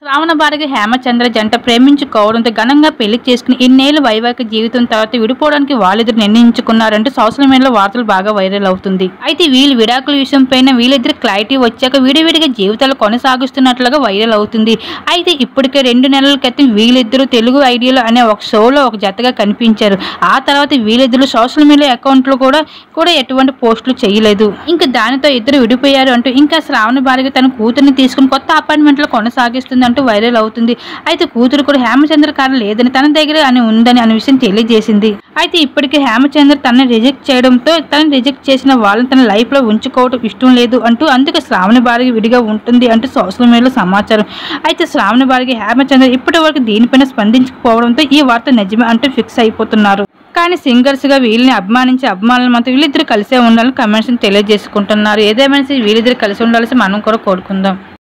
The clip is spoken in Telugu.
రావణ భార్గవి హేమచంద్ర జంట ప్రేమించుకోవడంతో ఘనంగా పెళ్లి చేసుకుని ఇన్నేళ్ల వైవాహిక జీవితం తర్వాత విడిపోవడానికి వాళ్ళిద్దరు నిర్ణయించుకున్నారంటూ సోషల్ మీడియాలో వార్తలు బాగా వైరల్ అవుతుంది అయితే వీళ్ళు విడాకుల విషయం పైన వీళ్ళిద్దరు క్లారిటీ వచ్చాక విడివిడిగా జీవితాలు కొనసాగిస్తున్నట్లుగా వైరల్ అవుతుంది అయితే ఇప్పటికే రెండు నెలల క్రితం వీళ్ళిద్దరూ తెలుగు ఐడియాలో అనే ఒక షోలో ఒక జతగా కనిపించారు ఆ తర్వాత వీళ్ళిద్దరు సోషల్ మీడియా అకౌంట్లో కూడా కూడా ఎటువంటి పోస్టులు చేయలేదు ఇంకా దానితో ఇద్దరు విడిపోయారు అంటూ ఇంకా శ్రావణ భార్గవి తన కూతుర్ని తీసుకుని కొత్త అపార్ట్మెంట్ లో కొనసాగిస్తుంది అంటూ వైరల్ అవుతుంది అయితే కూతురు కూడా హేమచంద్ర కారు లేదని తన దగ్గర అని ఉందని అనే విషయం తెలియజేసింది అయితే ఇప్పటికే హేమచంద్ర తనని రిజెక్ట్ చేయడంతో తనని రిజెక్ట్ చేసిన వాళ్ళని తన లైఫ్ లో ఉంచుకోవడం ఇష్టం లేదు అంటూ అందుకే శ్రావణ భార్గవి విడిగా ఉంటుంది అంటూ సోషల్ మీడియాలో సమాచారం అయితే శ్రావణ భార్గవి హేమచంద్ర ఇప్పటి వరకు దీనిపైన స్పందించకపోవడంతో ఈ వార్త నిజమే అంటూ ఫిక్స్ అయిపోతున్నారు కానీ సింగర్స్ గా వీళ్ళని అభిమానించే అభిమానులు మాత్రం వీళ్ళిద్దరు కలిసే ఉండాలని కమెంట్స్ తెలియజేసుకుంటున్నారు ఏదేమైనా సరే వీళ్ళిద్దరు కలిసి ఉండాల్సి మనం కూడా కోరుకుందాం